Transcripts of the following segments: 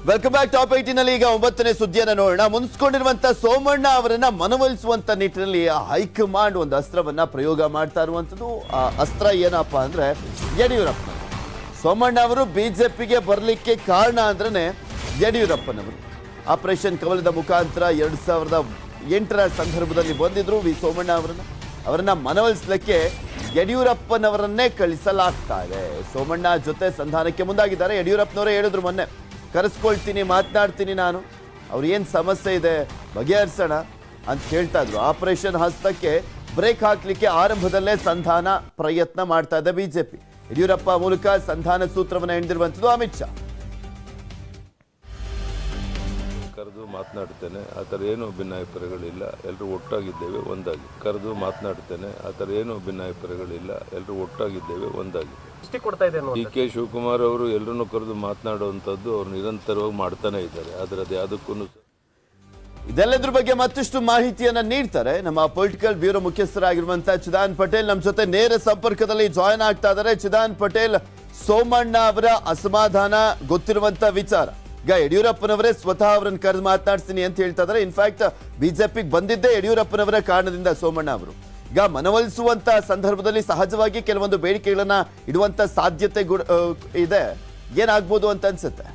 Welcome back top ಏಟಿನಲ್ಲಿ ಈಗ ಒಂಬತ್ತನೇ ಸುದ್ದಿಯನ್ನ ನೋಡೋಣ ಮುನ್ಸ್ಕೊಂಡಿರುವಂತ ಸೋಮಣ್ಣ ಅವರನ್ನ ಮನವೊಲಿಸುವಂತ ನಿಟ್ಟಿನಲ್ಲಿ ಹೈಕಮಾಂಡ್ ಒಂದು ಅಸ್ತ್ರವನ್ನ ಪ್ರಯೋಗ ಮಾಡ್ತಾ ಇರುವಂತದ್ದು ಆ ಅಸ್ತ್ರ ಏನಪ್ಪಾ ಅಂದ್ರೆ ಯಡಿಯೂರಪ್ಪ ಸೋಮಣ್ಣ ಅವರು ಬಿಜೆಪಿಗೆ ಬರಲಿಕ್ಕೆ ಕಾರಣ ಅಂದ್ರೇನೆ ಯಡಿಯೂರಪ್ಪನವರು ಆಪರೇಷನ್ ಕಮಲದ ಮುಖಾಂತರ ಎರಡ್ ಸಾವಿರದ ಎಂಟರ ಸಂದರ್ಭದಲ್ಲಿ ಬಂದಿದ್ರು ವಿ ಸೋಮಣ್ಣ ಅವರನ್ನ ಅವರನ್ನ ಮನವೊಲಿಸಲಿಕ್ಕೆ ಯಡಿಯೂರಪ್ಪನವರನ್ನೇ ಕಳಿಸಲಾಗ್ತಾ ಇದೆ ಸೋಮಣ್ಣ ಜೊತೆ ಸಂಧಾನಕ್ಕೆ ಮುಂದಾಗಿದ್ದಾರೆ ಯಡಿಯೂರಪ್ಪನವರೇ ಹೇಳಿದ್ರು ಮೊನ್ನೆ ಕರೆಸ್ಕೊಳ್ತೀನಿ ಮಾತನಾಡ್ತೀನಿ ನಾನು ಅವ್ರು ಏನು ಸಮಸ್ಯೆ ಇದೆ ಬಗೆಹರಿಸೋಣ ಅಂತ ಹೇಳ್ತಾ ಇದ್ರು ಆಪರೇಷನ್ ಹಸ್ತಕ್ಕೆ ಬ್ರೇಕ್ ಹಾಕ್ಲಿಕ್ಕೆ ಆರಂಭದಲ್ಲೇ ಸಂಧಾನ ಪ್ರಯತ್ನ ಮಾಡ್ತಾ ಇದೆ ಬಿಜೆಪಿ ಯಡಿಯೂರಪ್ಪ ಮೂಲಕ ಸಂಧಾನ ಸೂತ್ರವನ್ನು ಎಣಿದಿರುವಂಥದ್ದು ಅಮಿತ್ ಶಾ ಕರೆದು ಮಾತನಾಡ್ತೇನೆ ಆ ಥರ ಏನು ಭಿನ್ನಾಭಿಪ್ರಾಯಗಳಿಲ್ಲ ಎಲ್ಲರೂ ಒಟ್ಟಾಗಿದ್ದೇವೆ ಒಂದಾಗಿ ಕರೆದು ಮಾತನಾಡ್ತೇನೆ ಆ ಥರ ಏನು ಭಿನ್ನಾಭಿಪ್ರಾಯಗಳಿಲ್ಲ ಎಲ್ಲರೂ ಒಟ್ಟಾಗಿದ್ದೇವೆ ಒಂದಾಗಿ ದೃಷ್ಟಿ ಕೊಡ್ತಾ ಇದೆ ಡಿ ಕೆ ಶಿವಕುಮಾರ್ ಅವರು ಎಲ್ಲರನ್ನೂ ಕರೆದು ಮಾತನಾಡುವಂಥದ್ದು ಅವ್ರು ನಿರಂತರವಾಗಿ ಮಾಡ್ತಾನೆ ಇದ್ದಾರೆ ಆದರೆ ಅದು ಯಾವುದಕ್ಕೂ ಇದೆಲ್ಲದ್ರ ಬಗ್ಗೆ ಮತ್ತಷ್ಟು ಮಾಹಿತಿಯನ್ನ ನೀಡ್ತಾರೆ ನಮ್ಮ ಪೊಲಿಟಿಕಲ್ ಬ್ಯೂರೋ ಮುಖ್ಯಸ್ಥರಾಗಿರುವಂತಹ ಚಿದಾನ್ ಪಟೇಲ್ ನಮ್ಮ ಜೊತೆ ನೇರ ಸಂಪರ್ಕದಲ್ಲಿ ಜಾಯ್ನ್ ಆಗ್ತಾ ಇದ್ದಾರೆ ಚಿದಾನ್ ಪಟೇಲ್ ಸೋಮಣ್ಣ ಅವರ ಅಸಮಾಧಾನ ಗೊತ್ತಿರುವಂತ ವಿಚಾರ ಈಗ ಯಡಿಯೂರಪ್ಪನವರೇ ಸ್ವತಃ ಅವರನ್ನು ಕರೆದು ಮಾತನಾಡ್ತೀನಿ ಅಂತ ಹೇಳ್ತಾ ಇದ್ದಾರೆ ಇನ್ಫ್ಯಾಕ್ಟ್ ಬಿಜೆಪಿಗೆ ಬಂದಿದ್ದೇ ಯಡಿಯೂರಪ್ಪನವರ ಕಾರಣದಿಂದ ಸೋಮಣ್ಣ ಅವರು ಈಗ ಮನವೊಲಿಸುವಂತ ಸಂದರ್ಭದಲ್ಲಿ ಸಹಜವಾಗಿ ಕೆಲವೊಂದು ಬೇಡಿಕೆಗಳನ್ನ ಇಡುವಂತ ಸಾಧ್ಯತೆ ಗುಡ್- ಆ, ಇದೆ ಏನಾಗ್ಬೋದು ಅಂತ ಅನ್ಸುತ್ತೆ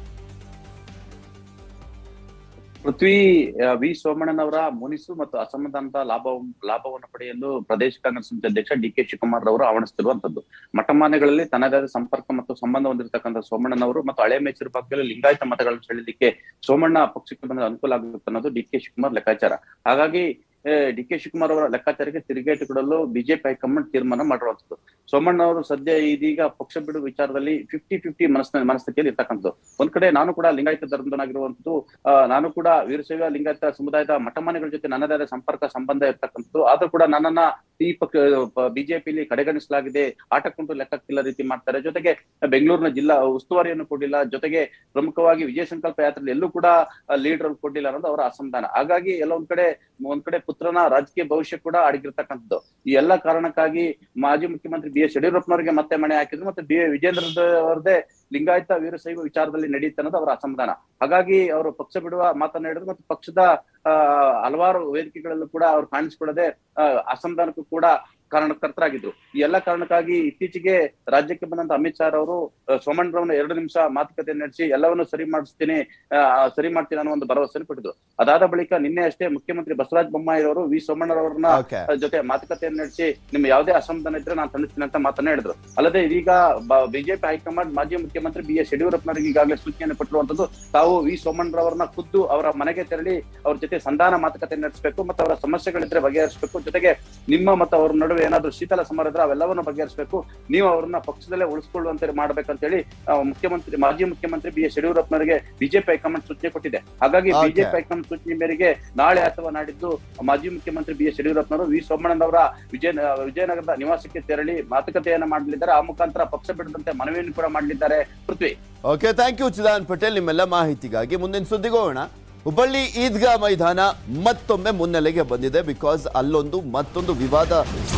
ಪೃಥ್ವಿ ಆ, ವಿ ಸೋಮಣ್ಣನವರ ಮುನಿಸು ಮತ್ತು ಅಸಮಾಧಾನದ ಲಾಭ ಲಾಭವನ್ನು ಪಡೆಯಲು ಪ್ರದೇಶ ಕಾಂಗ್ರೆಸ್ ಸಮಿತಿ ಅಧ್ಯಕ್ಷ ಡಿ ಕೆ ಶಿವಕುಮಾರ್ ಅವರು ಆವಣಿಸುತ್ತಿರುವಂತದ್ದು ಮಠಮಾನ್ಯಗಳಲ್ಲಿ ತನ್ನದೇ ಆದ ಸಂಪರ್ಕ ಮತ್ತು ಸಂಬಂಧ ಹೊಂದಿರತಕ್ಕಂಥ ಸೋಮಣ್ಣನವರು ಮತ್ತು ಹಳೆ ಮೈಸೂರು ಭಾಗದಲ್ಲಿ ಲಿಂಗಾಯತ ಮತಗಳನ್ನು ಸೆಳೆಯಲಿಕ್ಕೆ ಸೋಮಣ್ಣ ಪಕ್ಷಕ್ಕೆ ಬಂದ ಅನುಕೂಲ ಆಗುತ್ತೆ ಅನ್ನೋದು ಡಿ ಕೆ ಶಿವಕುಮಾರ್ ಲೆಕ್ಕಾಚಾರ ಹಾಗಾಗಿ ಡಿ ಕೆ ಶಿವಕುಮಾರ್ ಅವರ ಲೆಕ್ಕಾಚಾರಕ್ಕೆ ತಿರುಗೇಟು ಕೊಡಲು ಬಿಜೆಪಿ ಹೈಕಮಾಂಡ್ ತೀರ್ಮಾನ ಮಾಡಿರುವಂತದ್ದು ಸೋಮಣ್ಣ ಅವರು ಸದ್ಯ ಇದೀಗ ಪಕ್ಷ ಬಿಡು ವಿಚಾರದಲ್ಲಿ ಫಿಫ್ಟಿ ಫಿಫ್ಟಿ ಮನಸ್ಸಿನ ಮನಸ್ಥಿತಿಯಲ್ಲಿ ಇರ್ತಕ್ಕಂಥದ್ದು ಒಂದ್ ಕಡೆ ನಾನು ಕೂಡ ಲಿಂಗಾಯತ ಧರ್ಮದನಾಗಿರುವಂತದ್ದು ಆ, ನಾನು ಕೂಡ ವೀರಶೈವ ಲಿಂಗಾಯತ ಸಮುದಾಯದ ಮಠಮಾನ್ಯಗಳ ಜೊತೆ ನನ್ನದೇ ಆದ ಸಂಪರ್ಕ ಸಂಬಂಧ ಇರ್ತಕ್ಕಂಥದ್ದು ಆದ್ರೂ ಕೂಡ ನನ್ನನ್ನ ಈ ಪಕ್ಷ ಬಿಜೆಪಿಲಿ ಕಡೆಗಣಿಸಲಾಗಿದೆ ಆಟಕ್ಕುಂಟು ಲೆಕ್ಕಕ್ಕಿಲ್ಲ ರೀತಿ ಮಾಡ್ತಾರೆ ಜೊತೆಗೆ ಬೆಂಗಳೂರಿನ ಜಿಲ್ಲಾ ಉಸ್ತುವಾರಿಯನ್ನು ಕೊಟ್ಟಿಲ್ಲ ಜೊತೆಗೆ ಪ್ರಮುಖವಾಗಿ ವಿಜಯ ಸಂಕಲ್ಪ ಯಾತ್ರೆಯಲ್ಲಿ ಎಲ್ಲೂ ಕೂಡ ಲೀಡರ್ ಕೊಟ್ಟಿಲ್ಲ ಅನ್ನೋದು ಅವರ ಅಸಮಾಧಾನ ಹಾಗಾಗಿ ಎಲ್ಲ ಒಂದ್ ಕಡೆ ಒಂದ್ ಕಡೆ ಪುತ್ರನ ರಾಜಕೀಯ ಭವಿಷ್ಯ ಕೂಡ ಅಡಗಿರ್ತಕ್ಕಂಥದ್ದು ಈ ಎಲ್ಲ ಕಾರಣಕ್ಕಾಗಿ ಮಾಜಿ ಮುಖ್ಯಮಂತ್ರಿ ಬಿ ಎಸ್ ಯಡಿಯೂರಪ್ಪನವರಿಗೆ ಮತ್ತೆ ಮಣೆ ಹಾಕಿದ್ರು ಮತ್ತೆ ಬಿ ವಿಜೇಂದ್ರ ಅವರದೇ ಲಿಂಗಾಯತ ವೀರಶೈವ ವಿಚಾರದಲ್ಲಿ ನಡೆಯುತ್ತೆ ಅನ್ನೋದು ಅವರ ಅಸಮಾಧಾನ ಹಾಗಾಗಿ ಅವರು ಪಕ್ಷ ಬಿಡುವ ಮಾತನ್ನ ಹೇಳಿದ್ರು ಮತ್ತು ಪಕ್ಷದ ಆ ಹಲವಾರು ವೇದಿಕೆಗಳಲ್ಲೂ ಕೂಡ ಅವ್ರು ಕಾಣಿಸ್ಕೊಳ್ಳದೆ ಆ, ಅಸಮಾಧಾನಕ್ಕೂ ಕೂಡ ಕಾರಣಕರ್ತರಾಗಿದ್ರು ಈ ಎಲ್ಲ ಕಾರಣಕ್ಕಾಗಿ ಇತ್ತೀಚೆಗೆ ರಾಜ್ಯಕ್ಕೆ ಬಂದಂತ ಅಮಿತ್ ಶಾ ಅವರು ಸೋಮಣ್ಣರವನ್ನ ಎರಡು ನಿಮಿಷ ಮಾತುಕತೆ ನಡೆಸಿ ಎಲ್ಲವನ್ನು ಸರಿ ಮಾಡಿಸ್ತೀನಿ ಆ, ಸರಿ ಮಾಡ್ತೀನಿ ಅನ್ನೋ ಒಂದು ಭರವಸೆಯನ್ನು ಕೊಟ್ಟಿದ್ರು ಅದಾದ ಬಳಿಕ ನಿನ್ನೆ ಅಷ್ಟೇ ಮುಖ್ಯಮಂತ್ರಿ ಬಸವರಾಜ ಬೊಮ್ಮಾಯಿ ಅವರು ವಿ ಸೋಮಣ್ಣರವರನ್ನ ಓಕೆ ಜೊತೆ ಮಾತುಕತೆಯನ್ನು ನಡೆಸಿ ನಿಮ್ ಯಾವುದೇ ಅಸಮಾಧಾನ ಇದ್ರೆ ನಾನು ತಂದಿಸ್ತೀನಿ ಅಂತ ಮಾತನ್ನ ಹೇಳಿದ್ರು ಅಲ್ಲದೆ ಇದೀಗ ಬಿಜೆಪಿ ಹೈಕಮಾಂಡ್ ಮಾಜಿ ಮುಖ್ಯಮಂತ್ರಿ ಬಿ ಎಸ್ ಯಡಿಯೂರಪ್ಪನವರಿಗೆ ಈಗಾಗಲೇ ಸೂಚನೆಯನ್ನು ಕೊಟ್ಟಿರುವಂತದ್ದು ತಾವು ವಿ ಸೋಮಣ್ಣರವರನ್ನ ಖುದ್ದು ಅವರ ಮನೆಗೆ ತೆರಳಿ ಅವ್ರ ಜೊತೆ ಸಂಧಾನ ಮಾತುಕತೆ ನಡೆಸಬೇಕು ಮತ್ತು ಅವರ ಸಮಸ್ಯೆಗಳಿದ್ರೆ ಬಗೆಹರಿಸಬೇಕು ಜೊತೆಗೆ ನಿಮ್ಮ ಮತ್ತು ಅವ್ರ ನಡುವೆ ಏನಾದ್ರು ಶೀತಲ ಸಮರ ಇದ್ರೆ ಅವೆಲ್ಲವನ್ನು ಬಗೆಹರಿಸಬೇಕು ನೀವು ಅವ್ರನ್ನ ಪಕ್ಷದಲ್ಲೇ ಉಳಿಸ್ಕೊಳ್ಳುವಂತೆ ಮಾಡ್ಬೇಕಂತೇಳಿ ಆ, ಮುಖ್ಯಮಂತ್ರಿ ಮಾಜಿ ಮುಖ್ಯಮಂತ್ರಿ ಬಿ ಎಸ್ ಯಡಿಯೂರಪ್ಪನವರಿಗೆ ಬಿಜೆಪಿ ಹೈಕಮಾಂಡ್ ಸೂಚನೆ ಕೊಟ್ಟಿದೆ ಹಾಗಾಗಿ Okay. ಬಿಜೆಪಿ ಹೈಕಮಾಂಡ್ ಸೂಚನೆ ಮೇರೆಗೆ ನಾಳೆ ಅಥವಾ ನಾಡಿದ್ದು ಮಾಜಿ ಮುಖ್ಯಮಂತ್ರಿ ಬಿ ಎಸ್ ಯಡಿಯೂರಪ್ಪನವರು ವಿ ಸೋಮಣ್ಣನವರ ವಿಜಯ ವಿಜಯನಗರದ ನಿವಾಸಕ್ಕೆ ತೆರಳಿ ಮಾತುಕತೆಯನ್ನ ಮಾಡಲಿದ್ದಾರೆ ಆ ಮುಖಾಂತರ ಪಕ್ಷ ಬಿಡದಂತೆ ಮನವಿಯನ್ನು ಕೂಡ ಮಾಡಲಿದ್ದಾರೆ Prithvi okay thank you Chidan Patel ನಿಮ್ಮೆಲ್ಲ ಮಾಹಿತಿಗಾಗಿ ಮುಂದಿನ ಸುದ್ದಿಗೆ ಹೋಗೋಣ ಹುಬ್ಬಳ್ಳಿ ಈದ್ಗಾ ಮೈದಾನ ಮತ್ತೊಮ್ಮೆ ಮುನ್ನೆಲೆಗೆ ಬಂದಿದೆ ಬಿಕಾಸ್ ಅಲ್ಲೊಂದು ಮತ್ತೊಂದು ವಿವಾದ